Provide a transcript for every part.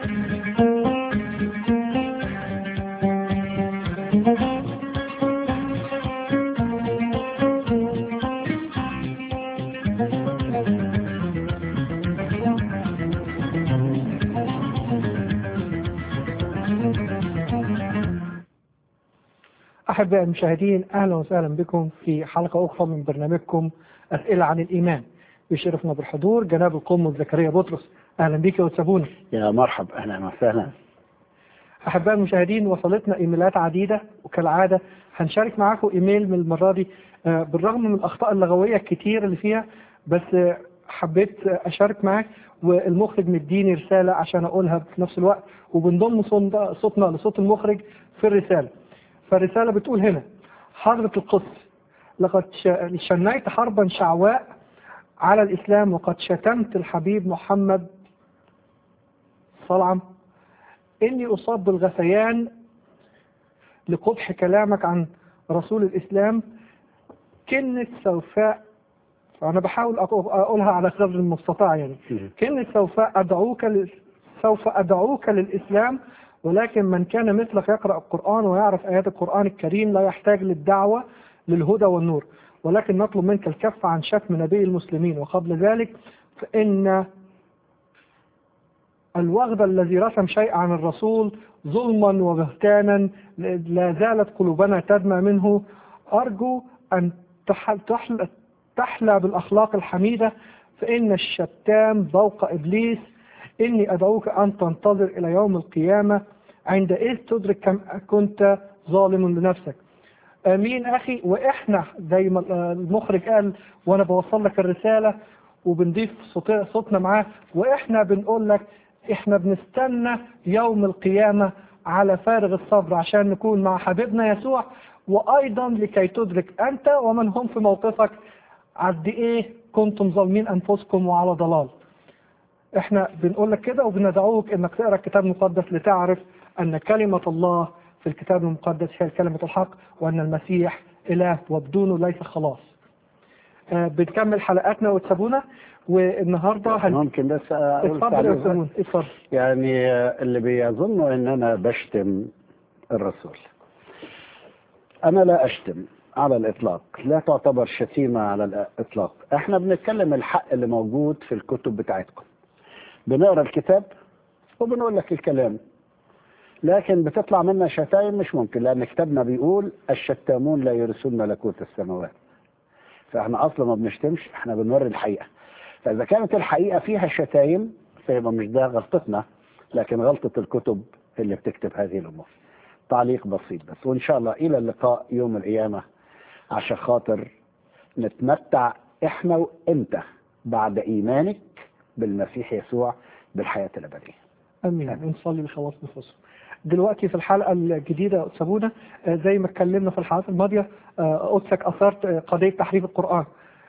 أحبائي المشاهدين أهلا وسهلا بكم في حلقة أخرى من برنامجكم أسئلة عن الإيمان بيشرفنا بالحضور جناب القم زكريا بطرس أهلا بك وتسابونا يا مرحب اهلا وسهلا أحبائي المشاهدين وصلتنا إيميلات عديدة وكالعادة هنشارك معاكم إيميل من المرة دي آه، بالرغم من الأخطاء اللغوية الكتير اللي فيها بس آه، حبيت آه، أشارك معاك والمخرج مديني رسالة عشان أقولها في نفس الوقت وبنضم صوت- صوتنا لصوت المخرج في الرسالة فالرسالة بتقول هنا حضرة القدس لقد ش- شنيت حربا شعواء على الإسلام وقد شتمت الحبيب محمد صلعم إني أصاب بالغثيان لقبح كلامك عن رسول الإسلام كلمة سوفاء أنا بحاول أقو- أقولها على قدر المستطاع يعني كلمة سوف أدعوك لل... سوف أدعوك للإسلام ولكن من كان مثلك يقرأ القرآن ويعرف آيات القرآن الكريم لا يحتاج للدعوة للهدى والنور ولكن نطلب منك الكف عن شتم نبي المسلمين وقبل ذلك فإن الوغد الذي رسم شيء عن الرسول ظلما وبهتانا لا زالت قلوبنا تدمى منه أرجو أن تحل تحل تحلى بالأخلاق الحميدة فإن الشتام ذوق إبليس إني أدعوك أن تنتظر إلى يوم القيامة عندئذ تدرك كم كنت ظالم لنفسك امين اخي واحنا زي ما المخرج قال وانا بوصل لك الرساله وبنضيف صوت- صوتنا معاه واحنا بنقول لك احنا بنستنى يوم القيامه على فارغ الصبر عشان نكون مع حبيبنا يسوع وايضا لكي تدرك انت ومن هم في موقفك قد ايه كنتم ظالمين انفسكم وعلى ضلال احنا بنقول لك كده وبندعوك انك تقرا الكتاب المقدس لتعرف ان كلمه الله في الكتاب المقدس هي كلمه الحق وان المسيح اله وبدونه ليس خلاص. آه بنكمل حلقاتنا وتسابونا والنهارده هن... ممكن بس اقول اتفضل يا تعليق بس؟ تسابونا اتفضل. يعني اللي بيظنوا ان انا بشتم الرسول انا لا اشتم على الاطلاق لا تعتبر شتيمه على الاطلاق احنا بنتكلم الحق اللي موجود في الكتب بتاعتكم بنقرا الكتاب وبنقول لك الكلام لكن بتطلع منا شتايم مش ممكن لان كتابنا بيقول الشتامون لا يرثون ملكوت السماوات فاحنا اصلا ما بنشتمش احنا بنوري الحقيقه فاذا كانت الحقيقه فيها شتايم فيبقى مش ده غلطتنا لكن غلطه الكتب اللي بتكتب هذه الامور تعليق بسيط بس وان شاء الله الى اللقاء يوم القيامه عشان خاطر نتمتع احنا وانت بعد ايمانك بالمسيح يسوع بالحياه الابديه امين ونصلي لخلاص نفوسهم. دلوقتي في الحلقه الجديده يا سابونا آه زي ما اتكلمنا في الحلقات الماضيه آه قدسك اثرت آه قضيه تحريف القران.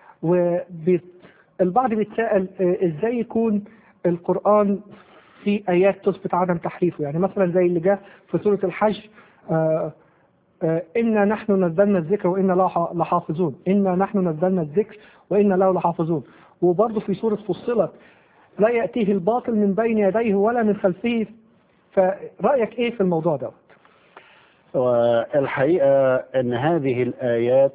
والبعض بيتساءل آه ازاي يكون القران في ايات تثبت عدم تحريفه يعني مثلا زي اللي جاء في سوره الحج آه آه إنا نحن نزلنا الذكر وإنا له لحافظون إنا نحن نزلنا الذكر وإنا له لحافظون وبرضه في سورة فصلت لا يأتيه الباطل من بين يديه ولا من خلفه فرأيك إيه في الموضوع ده والحقيقه ان هذه الايات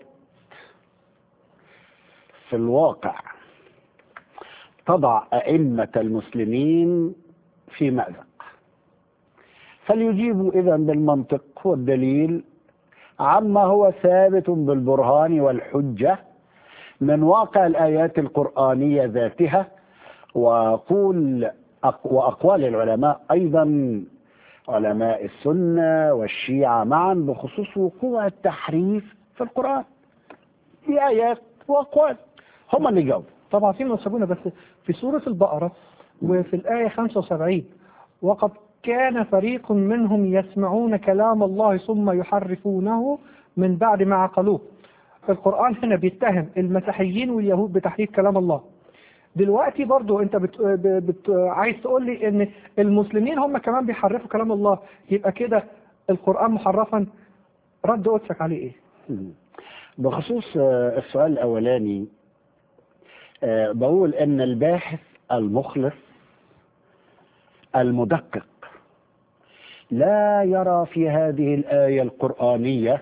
في الواقع تضع ائمه المسلمين في مازق فليجيبوا اذا بالمنطق والدليل عما هو ثابت بالبرهان والحجه من واقع الايات القرانيه ذاتها وقول أق- واقوال العلماء ايضا علماء السنه والشيعه معا بخصوص وقوع التحريف في القران في ايات واقوال هم اللي جاوبوا طبعا في منسبون بس في سورة البقرة وفي الآية 75 وقد كان فريق منهم يسمعون كلام الله ثم يحرفونه من بعد ما عقلوه القرآن هنا بيتهم المسيحيين واليهود بتحريف كلام الله دلوقتي برضو انت بت... بت... عايز تقول لي ان المسلمين هم كمان بيحرفوا كلام الله يبقى كده القرآن محرفا رد قدسك عليه ايه بخصوص آه، السؤال الاولاني آه، بقول ان الباحث المخلص المدقق لا يرى في هذه الآية القرآنية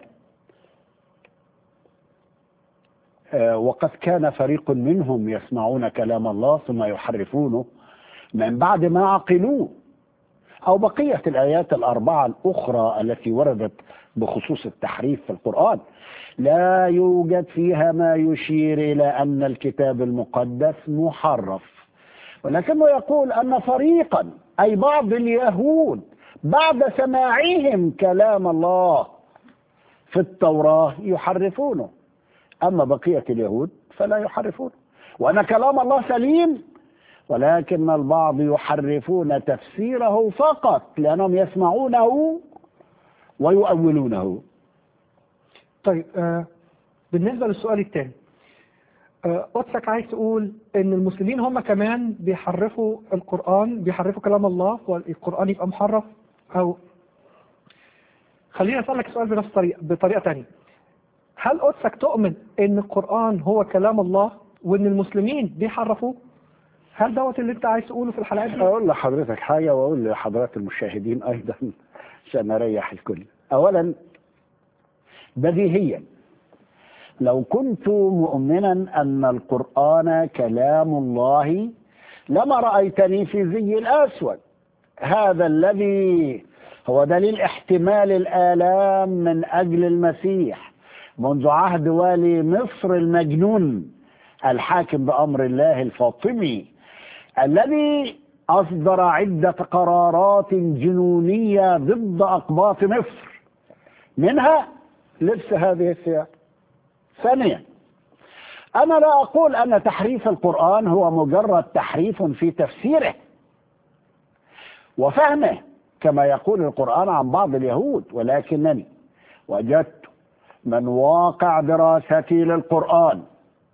آه، وقد كان فريق منهم يسمعون كلام الله ثم يحرفونه من بعد ما عقلوه أو بقية الآيات الأربعة الأخرى التي وردت بخصوص التحريف في القرآن لا يوجد فيها ما يشير إلى أن الكتاب المقدس محرف ولكنه يقول أن فريقا أي بعض اليهود بعد سماعهم كلام الله في التوراة يحرفونه أما بقية اليهود فلا يحرفونه وأن كلام الله سليم ولكن البعض يحرفون تفسيره فقط لأنهم يسمعونه ويؤولونه طيب آه بالنسبة للسؤال الثاني آه قدسك عايز تقول ان المسلمين هم كمان بيحرفوا القرآن بيحرفوا كلام الله والقرآن يبقى محرف او خليني اسألك السؤال بنفس الطريقة بطريقة تانية هل قدسك تؤمن ان القرآن هو كلام الله وان المسلمين بيحرفوه هل دوت اللي انت عايز تقوله في الحلقات دي؟ أقول لحضرتك حاجة وأقول لحضرات المشاهدين أيضا عشان أريح الكل أولا بديهيا لو كنت مؤمنا أن القرآن كلام الله لما رأيتني في زي الأسود هذا الذي هو دليل احتمال الآلام من أجل المسيح منذ عهد والي مصر المجنون الحاكم بأمر الله الفاطمي الذي أصدر عدة قرارات جنونية ضد أقباط مصر منها لبس هذه الثياب ثانيا أنا لا أقول أن تحريف القرآن هو مجرد تحريف في تفسيره وفهمه كما يقول القرآن عن بعض اليهود ولكنني وجدت من واقع دراستي للقرآن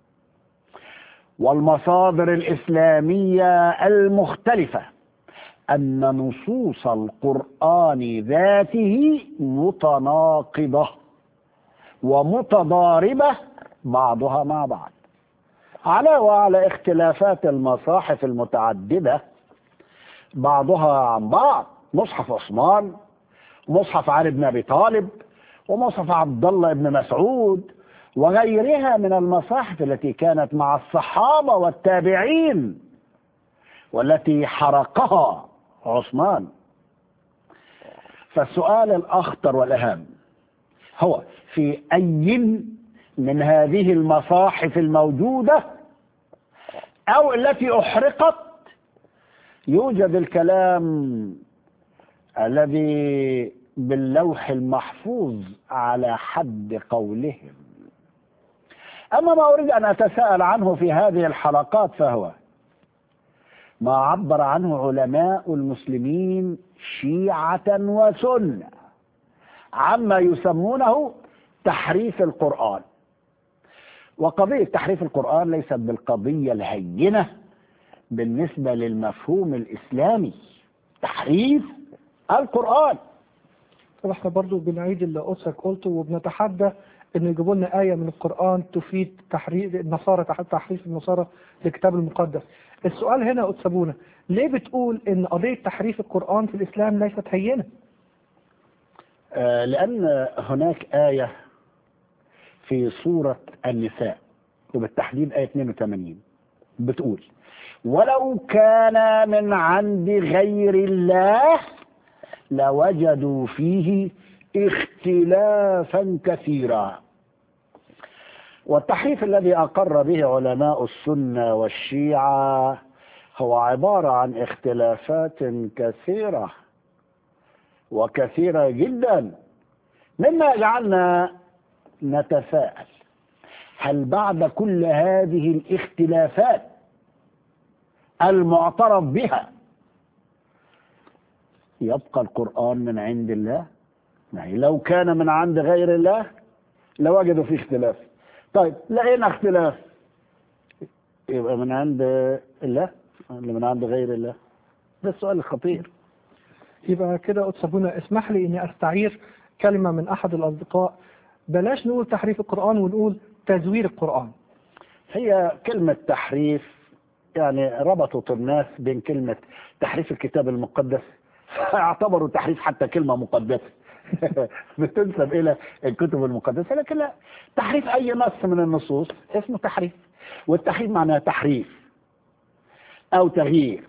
والمصادر الإسلامية المختلفة أن نصوص القرآن ذاته متناقضة ومتضاربة بعضها مع بعض علاوة على اختلافات المصاحف المتعددة بعضها عن بعض مصحف عثمان مصحف علي بن أبي طالب ومصحف عبد الله بن مسعود وغيرها من المصاحف التي كانت مع الصحابة والتابعين والتي حرقها عثمان فالسؤال الأخطر والأهم هو في أي من هذه المصاحف الموجودة أو التي أحرقت يوجد الكلام الذي باللوح المحفوظ على حد قولهم أما ما أريد أن أتساءل عنه في هذه الحلقات فهو ما عبر عنه علماء المسلمين شيعة وسنة عما يسمونه تحريف القرآن وقضية تحريف القرآن ليست بالقضية الهينة بالنسبة للمفهوم الإسلامي تحريف القرآن طب احنا برضو بنعيد اللي قدسك قلته وبنتحدى ان يجيبوا لنا آية من القرآن تفيد تحريف النصارى تحريف النصارى للكتاب المقدس السؤال هنا قدس ابونا ليه بتقول ان قضية تحريف القرآن في الإسلام ليست هينة آه لأن هناك آية في سورة النساء وبالتحديد آية 82 بتقول ولو كان من عند غير الله لوجدوا فيه اختلافا كثيرا والتحريف الذي أقر به علماء السنة والشيعة هو عبارة عن اختلافات كثيرة وكثيرة جدا مما يجعلنا نتساءل هل بعد كل هذه الاختلافات المعترف بها يبقى القرآن من عند الله يعني لو كان من عند غير الله لوجدوا فيه اختلاف طيب لقينا اختلاف يبقى من عند الله ولا من عند غير الله ده السؤال الخطير يبقى كده قدس ابونا اسمح لي اني استعير كلمة من احد الاصدقاء بلاش نقول تحريف القرآن ونقول تزوير القرآن هي كلمة تحريف يعني ربطت الناس بين كلمة تحريف الكتاب المقدس اعتبروا تحريف حتى كلمة مقدسة بتنسب إلى الكتب المقدسة لكن لا تحريف أي نص من النصوص اسمه تحريف والتحريف معناه تحريف أو تغيير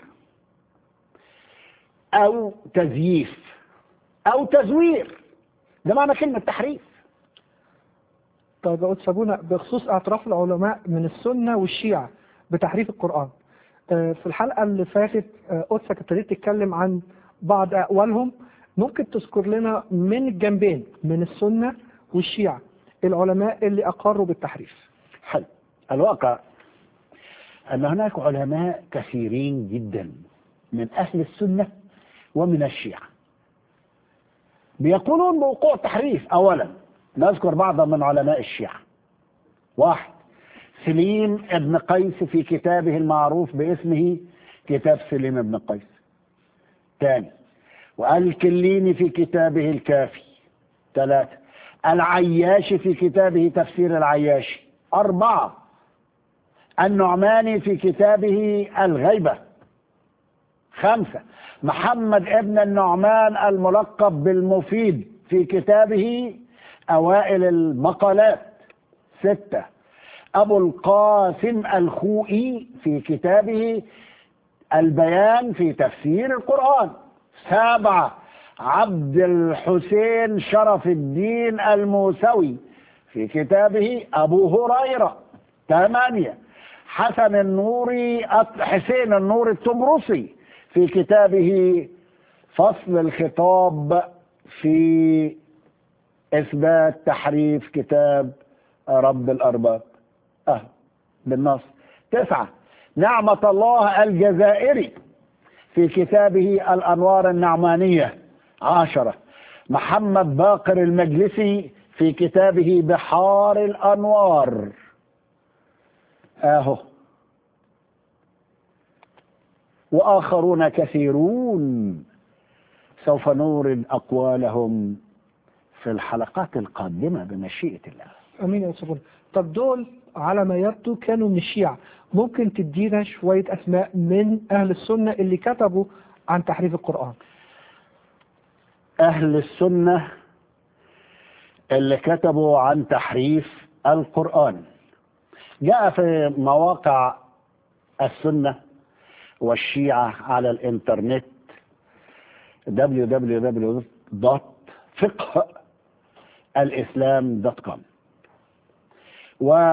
أو تزييف أو تزوير ده معنى كلمة تحريف طيب يا قدس أبونا بخصوص اعتراف العلماء من السنة والشيعة بتحريف القرآن آه، في الحلقة اللي فاتت آه، قدسك ابتديت تتكلم عن بعض أقوالهم ممكن تذكر لنا من الجنبين من السنة والشيعة العلماء اللي أقروا بالتحريف حلو الواقع أن هناك علماء كثيرين جدا من أهل السنة ومن الشيعة بيقولون بوقوع تحريف أولا نذكر بعض من علماء الشيعة واحد سليم ابن قيس في كتابه المعروف باسمه كتاب سليم ابن قيس ثاني والكليني في كتابه الكافي ثلاثة العياشي في كتابه تفسير العياشي أربعة النعماني في كتابه الغيبة خمسة محمد ابن النعمان الملقب بالمفيد في كتابه أوائل المقالات ستة أبو القاسم الخوئي في كتابه البيان في تفسير القرآن سبعة عبد الحسين شرف الدين الموسوي في كتابه أبو هريرة ثمانية حسن النوري حسين النور التمرسي في كتابه فصل الخطاب في إثبات تحريف كتاب رب الأرباب أه بالنص تسعة نعمة الله الجزائري في كتابه الأنوار النعمانية عشرة محمد باقر المجلسي في كتابه بحار الأنوار اهو واخرون كثيرون سوف نورد اقوالهم في الحلقات القادمه بمشيئه الله امين يا استاذ طب دول على ما يبدو كانوا من الشيعة ممكن تدينا شوية أسماء من أهل السنة اللي كتبوا عن تحريف القرآن اهل السنه اللي كتبوا عن تحريف القران جاء في مواقع السنه والشيعه على الانترنت www.fiqhalislam.com و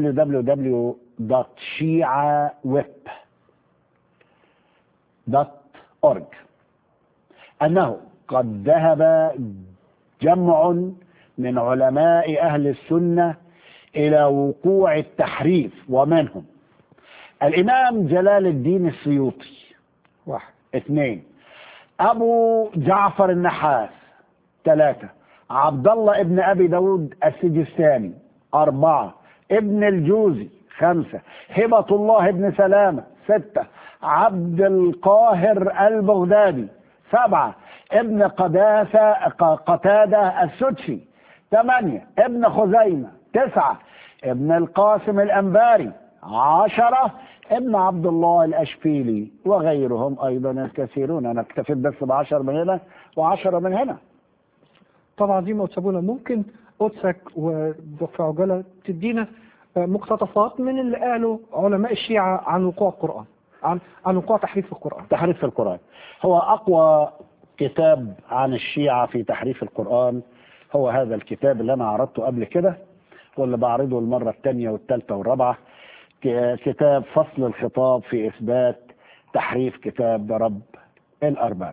www.shiaweb.org أنه قد ذهب جمع من علماء أهل السنة إلى وقوع التحريف ومنهم الإمام جلال الدين السيوطي واحد اثنين أبو جعفر النحاس ثلاثة عبد الله ابن أبي داود السجستاني أربعة ابن الجوزي خمسة هبة الله ابن سلامة ستة عبد القاهر البغدادي سبعة ابن قداسة قتادة السدسي ثمانية ابن خزيمة تسعة ابن القاسم الأنباري عشرة ابن عبد الله الأشفيلي وغيرهم أيضا الكثيرون أنا اكتفيت بس بعشر من هنا وعشرة من هنا طبعا دي موتسابونا ممكن قدسك ودكتور عجلة تدينا مقتطفات من اللي قالوا علماء الشيعة عن وقوع القرآن عن عن وقوع تحريف القرآن تحريف في القرآن هو أقوى كتاب عن الشيعة في تحريف القرآن هو هذا الكتاب اللي أنا عرضته قبل كده واللي بعرضه المرة الثانية والثالثة والرابعة ك- كتاب فصل الخطاب في إثبات تحريف كتاب رب الأرباب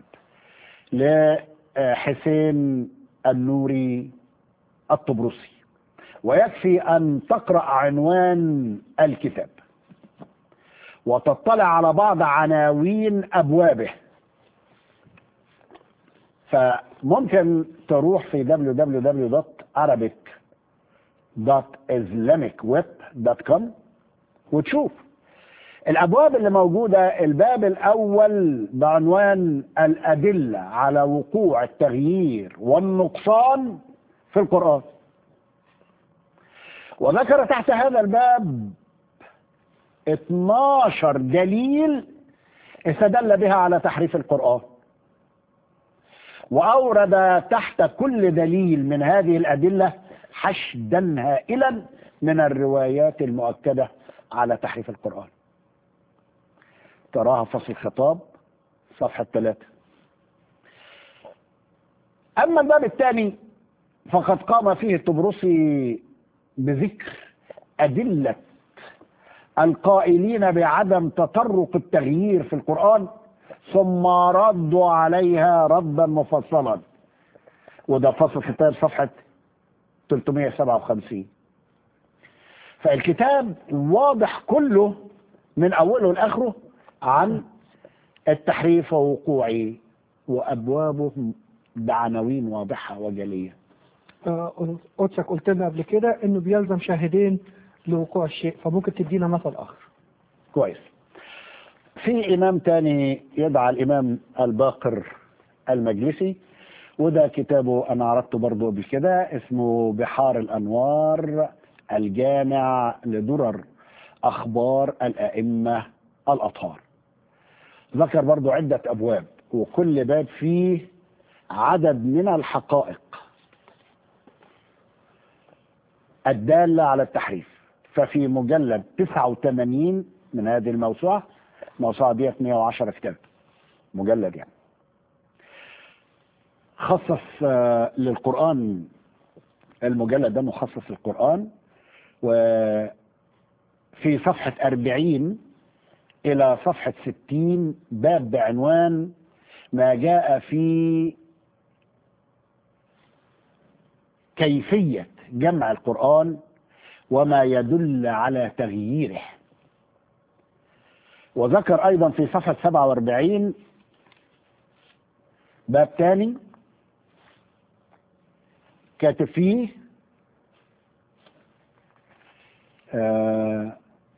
لحسين النوري الطبرسي ويكفي أن تقرأ عنوان الكتاب وتطلع على بعض عناوين أبوابه فممكن تروح في www.arabic.islamicweb.com وتشوف الأبواب اللي موجودة الباب الأول بعنوان الأدلة على وقوع التغيير والنقصان في القرآن وذكر تحت هذا الباب 12 دليل استدل بها على تحريف القرآن وأورد تحت كل دليل من هذه الأدلة حشدا هائلا من الروايات المؤكدة على تحريف القرآن تراها فصل الخطاب صفحة ثلاثة أما الباب الثاني فقد قام فيه الطبرسي بذكر أدلة القائلين بعدم تطرق التغيير في القرآن ثم ردوا عليها ردا مفصلا وده فصل كتاب صفحة 357 فالكتاب واضح كله من أوله لآخره عن التحريف ووقوعه وأبوابه بعناوين واضحة وجلية آه، قدسك قلت لنا قبل كده انه بيلزم شاهدين لوقوع الشيء فممكن تدينا مثل اخر كويس في إمام تاني يدعى الإمام الباقر المجلسي وده كتابه أنا عرضته برضه قبل كده اسمه بحار الأنوار الجامع لدرر أخبار الأئمة الأطهار ذكر برضه عدة أبواب وكل باب فيه عدد من الحقائق الدالة على التحريف ففي مجلد 89 من هذه الموسوعة الموسوعة دي 110 كتاب مجلد يعني خصص آه، للقرآن المجلد ده مخصص للقرآن وفي صفحة 40 إلى صفحة 60 باب بعنوان ما جاء في كيفية جمع القرآن وما يدل على تغييره وذكر أيضا في صفحة 47 باب تاني كاتب فيه آه،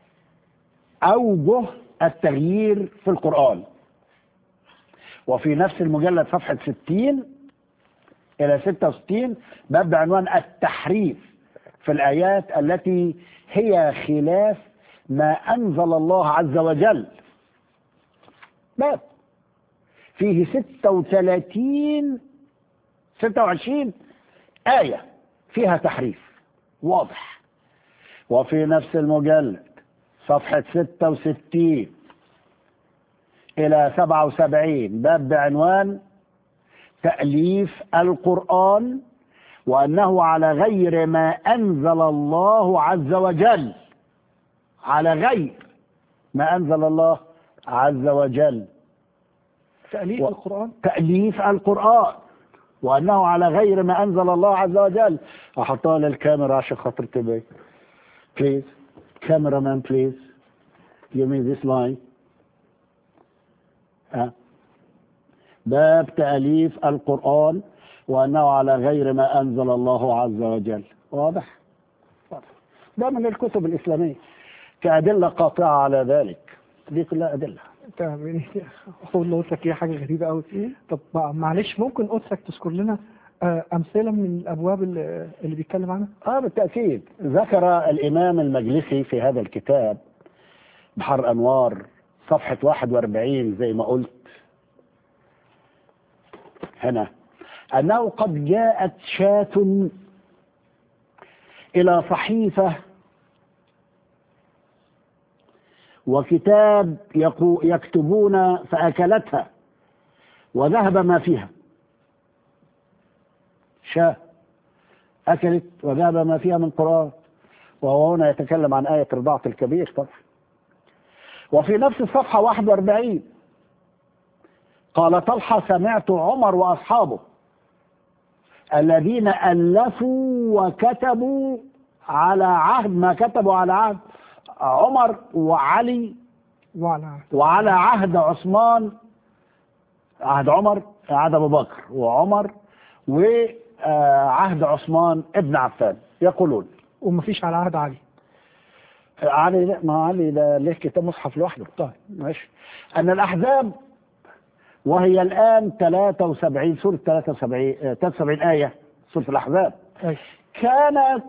أوجه التغيير في القرآن وفي نفس المجلد صفحة 60 إلى 66 باب بعنوان التحريف في الآيات التي هي خلاف ما أنزل الله عز وجل باب فيه 36 26 آية فيها تحريف واضح وفي نفس المجلد صفحة 66 إلى 77 باب بعنوان تأليف القرآن وأنه على غير ما أنزل الله عز وجل على غير ما أنزل الله عز وجل تأليف و- القرآن تأليف القرآن وأنه على غير ما أنزل الله عز وجل أحطها للكاميرا عشان خاطر تبين please cameraman please give me this line أه. باب تأليف القرآن وأنه على غير ما أنزل الله عز وجل واضح واضح ده من الكتب الإسلامية كأدلة قاطعة على ذلك دي كلها أدلة تمام اقول له قدسك هي حاجه غريبه قوي طب مع- معلش ممكن قدسك تذكر لنا آه، امثله من الابواب اللي, اللي بيتكلم عنها اه بالتأكيد ذكر الإمام المجلسي في هذا الكتاب بحر أنوار صفحة 41 زي ما قلت هنا أنه قد جاءت شاة إلى صحيفة وكتاب يقو يكتبون فأكلتها وذهب ما فيها شاة أكلت وذهب ما فيها من قرآن وهو هنا يتكلم عن آية رضاعة الكبير طبعا وفي نفس الصفحة 41 قال طلحة سمعت عمر وأصحابه الذين ألفوا وكتبوا على عهد ما كتبوا على عهد عمر وعلي وعلى وعلى عهد عثمان عهد عمر عهد ابو بكر وعمر وعهد عثمان ابن عفان يقولون ومفيش على عهد علي علي لا ما علي ده ليه كتاب مصحف لوحده طيب ماشي ان الاحزاب وهي الان 73 سوره 73 آه، 73 ايه سوره الاحزاب أي. كانت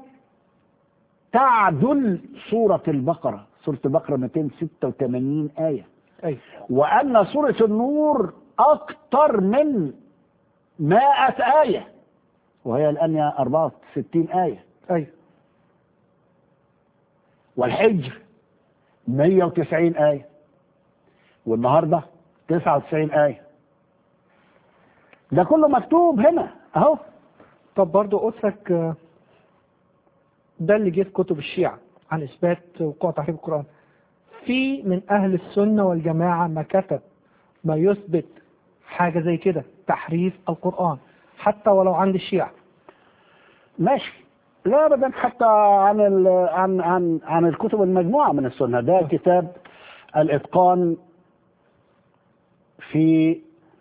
تعدل سوره البقره سوره البقره 286 ايه أي. وأن سورة النور أكثر من مائة آية وهي الآن 64 آية أيوة والحجر 190 آية والنهاردة 99 آية ده كله مكتوب هنا أهو طب برضو قدسك آه، ده اللي جه في كتب الشيعة عن إثبات وقوع تحريف القرآن في من أهل السنة والجماعة ما كتب ما يثبت حاجة زي كده تحريف القرآن حتى ولو عند الشيعة ماشي لا ابدا حتى عن ال عن عن عن الكتب المجموعه من السنه ده كتاب الاتقان في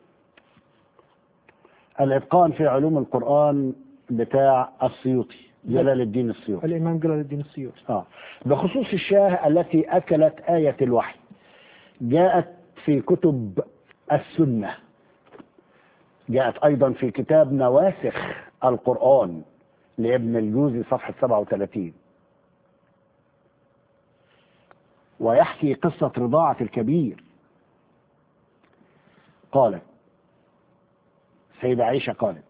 الاتقان في علوم القران بتاع السيوطي جلال الدين السيوطي الإمام جلال الدين السيوطي اه بخصوص الشاه التي اكلت ايه الوحي جاءت في كتب السنه جاءت ايضا في كتاب نواسخ القران لابن الجوزي صفحه 37 ويحكي قصه رضاعه الكبير قالت سيدة عائشة قالت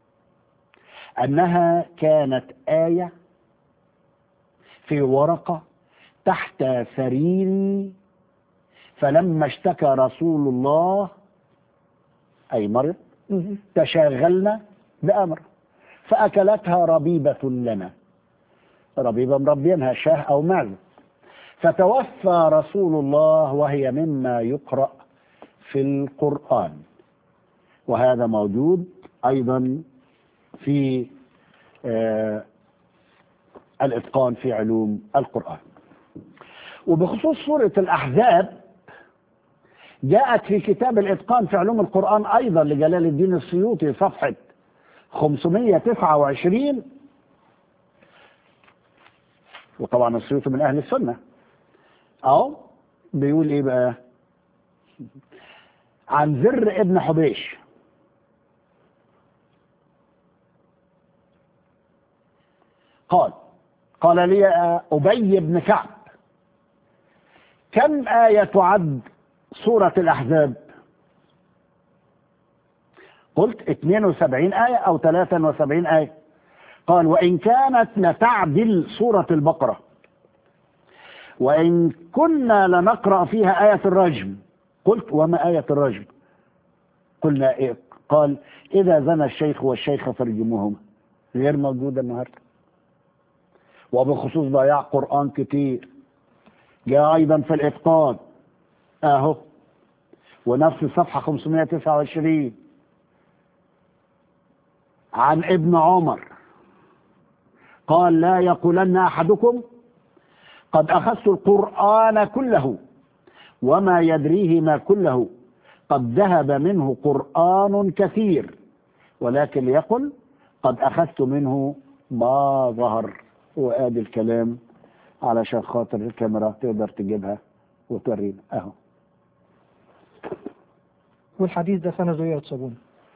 أنها كانت آية في ورقة تحت سريري فلما اشتكى رسول الله أي مرض مهم. تشاغلنا بأمر فأكلتها ربيبة لنا ربيبة مربينها شاه أو معزة فتوفى رسول الله وهي مما يقرأ في القرآن وهذا موجود أيضا في آه الإتقان في علوم القرآن وبخصوص سورة الأحزاب جاءت في كتاب الإتقان في علوم القرآن أيضا لجلال الدين السيوطي صفحة 529 وطبعا السيوطي من أهل السنة أو بيقول إيه بقى عن زر ابن حبيش قال قال لي أبي بن كعب كم آية تعد سورة الأحزاب قلت 72 آية أو 73 آية قال وإن كانت لتعدل سورة البقرة وإن كنا لنقرأ فيها آية الرجم قلت وما آية الرجم قلنا إيه قال إذا زنى الشيخ والشيخ فارجموهما غير موجودة النهاردة وبخصوص ضياع قرآن كتير جاء أيضا في الإتقان أهو ونفس الصفحة 529 عن ابن عمر قال لا يقولن أحدكم قد أخذت القرآن كله وما يدريه ما كله قد ذهب منه قرآن كثير ولكن يقل قد أخذت منه ما ظهر وآدي الكلام علشان خاطر الكاميرا تقدر تجيبها وتورينا أهو والحديث ده سنة ايه يا صابون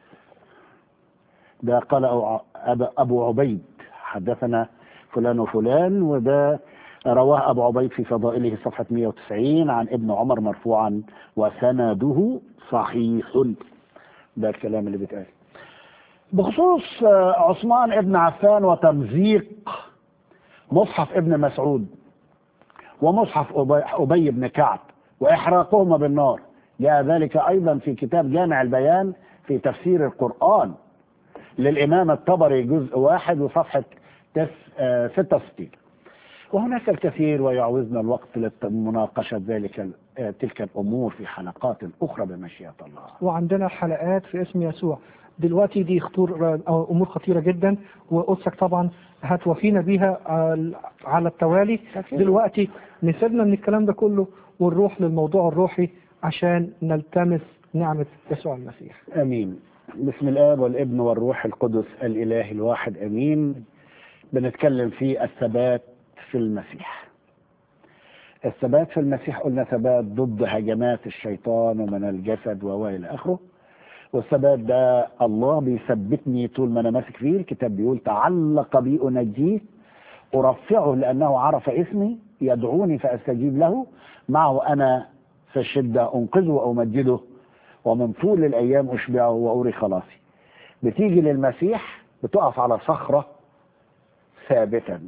ده قال أب- أبو عبيد حدثنا فلان وفلان وده رواه أبو عبيد في فضائله صفحة 190 عن ابن عمر مرفوعا وسنده صحيح ده الكلام اللي بيتقال بخصوص آه، عثمان ابن عفان وتمزيق مصحف ابن مسعود ومصحف أبي- أبي بن كعب وإحراقهما بالنار جاء ذلك أيضا في كتاب جامع البيان في تفسير القرآن للإمام الطبري جزء واحد وصفحة تس آه 66 وهناك الكثير ويعوزنا الوقت لمناقشة ذلك ال- آه، تلك الأمور في حلقات أخرى بمشيئة الله وعندنا حلقات في اسم يسوع دلوقتي دي خطور أو امور خطيره جدا وقدسك طبعا هتوفينا بيها على- على التوالي أكيد. دلوقتي نسيبنا من الكلام ده كله ونروح للموضوع الروحي عشان نلتمس نعمه يسوع المسيح امين بسم الاب والابن والروح القدس الاله الواحد امين بنتكلم في الثبات في المسيح الثبات في المسيح قلنا ثبات ضد هجمات الشيطان ومن الجسد والى اخره والثبات ده الله بيثبتني طول ما انا ماسك فيه الكتاب بيقول تعلق بي انجيه ارفعه لانه عرف اسمي يدعوني فاستجيب له معه انا في الشده انقذه وامجده ومن طول الايام اشبعه واوري خلاصي بتيجي للمسيح بتقف على صخرة ثابتا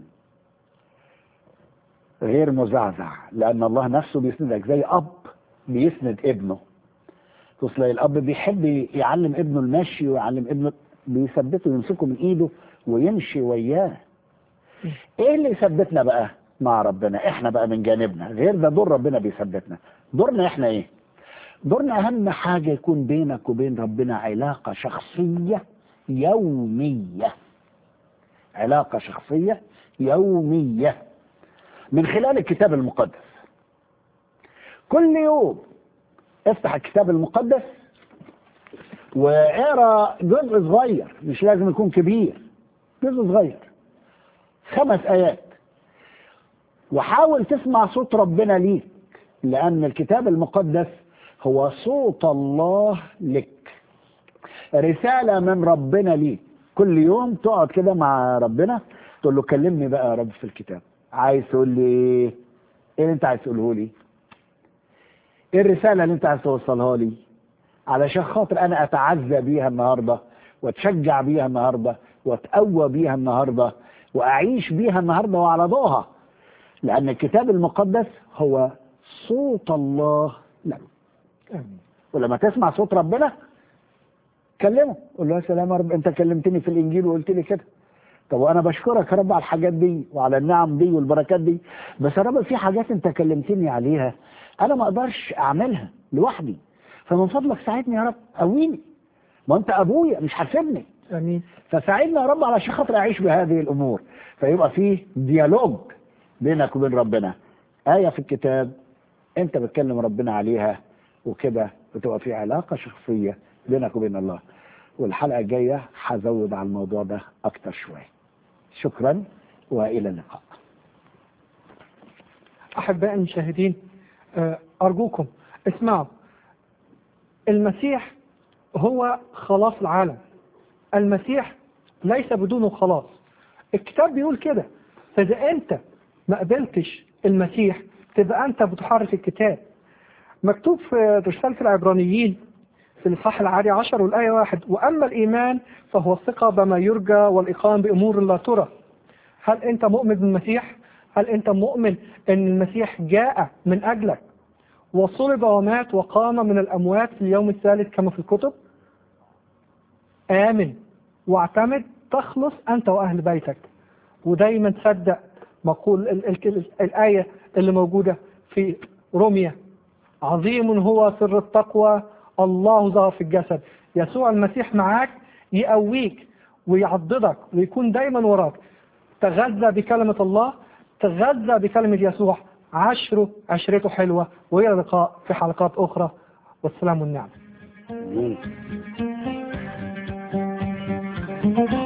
غير مزعزع لأن الله نفسه بيسندك زي أب بيسند ابنه تصل الأب بيحب يعلم ابنه المشي ويعلم ابنه بيثبته يمسكه من إيده ويمشي وياه إيه اللي يثبتنا بقى مع ربنا إحنا بقى من جانبنا غير ده دور ربنا بيثبتنا دورنا إحنا إيه دورنا أهم حاجة يكون بينك وبين ربنا علاقة شخصية يومية علاقة شخصية يومية من خلال الكتاب المقدس كل يوم افتح الكتاب المقدس واقرا جزء صغير مش لازم يكون كبير جزء صغير خمس ايات وحاول تسمع صوت ربنا ليك لان الكتاب المقدس هو صوت الله لك رساله من ربنا ليك كل يوم تقعد كده مع ربنا تقول له كلمني بقى يا رب في الكتاب عايز تقول لي ايه اللي انت عايز تقوله لي ايه الرساله اللي انت عايز توصلها لي علشان خاطر انا اتعزى بيها النهارده واتشجع بيها النهارده واتقوى بيها النهارده واعيش بيها النهارده وعلى ضوءها لان الكتاب المقدس هو صوت الله لك آمين. ولما تسمع صوت ربنا كلمه قول له يا سلام يا رب انت كلمتني في الانجيل وقلت لي كده طب وانا بشكرك يا رب على الحاجات دي وعلى النعم دي والبركات دي بس يا رب في حاجات انت كلمتني عليها انا ما اقدرش اعملها لوحدي فمن فضلك ساعدني يا رب قويني ما انت ابويا مش هتسيبني امين فساعدنا يا رب علشان خاطر اعيش بهذه الامور فيبقى فيه ديالوج بينك وبين ربنا آية في الكتاب انت بتكلم ربنا عليها وكده بتبقى في علاقة شخصية بينك وبين الله والحلقة الجاية هزود على الموضوع ده أكتر شوية شكرا وإلى اللقاء أحبائي المشاهدين آه، أرجوكم اسمعوا المسيح هو خلاص العالم المسيح ليس بدونه خلاص الكتاب بيقول كده فإذا أنت ما قبلتش المسيح تبقى أنت بتحرك الكتاب مكتوب في رسالة العبرانيين في الإصحاح العادي عشر والآية واحد وأما الإيمان فهو الثقة بما يرجى والإقام بأمور لا ترى هل أنت مؤمن بالمسيح؟ هل أنت مؤمن أن المسيح جاء من أجلك وصلب ومات وقام من الأموات في اليوم الثالث كما في الكتب؟ آمن واعتمد تخلص أنت وأهل بيتك ودايما تصدق مقول ال ال ال الآية اللي موجودة في روميا عظيم هو سر التقوى الله ظهر في الجسد يسوع المسيح معاك يقويك ويعضدك ويكون دايما وراك تغذى بكلمة الله تغذى بكلمة يسوع عشره عشرته حلوة وإلى اللقاء في حلقات أخرى والسلام والنعم مم.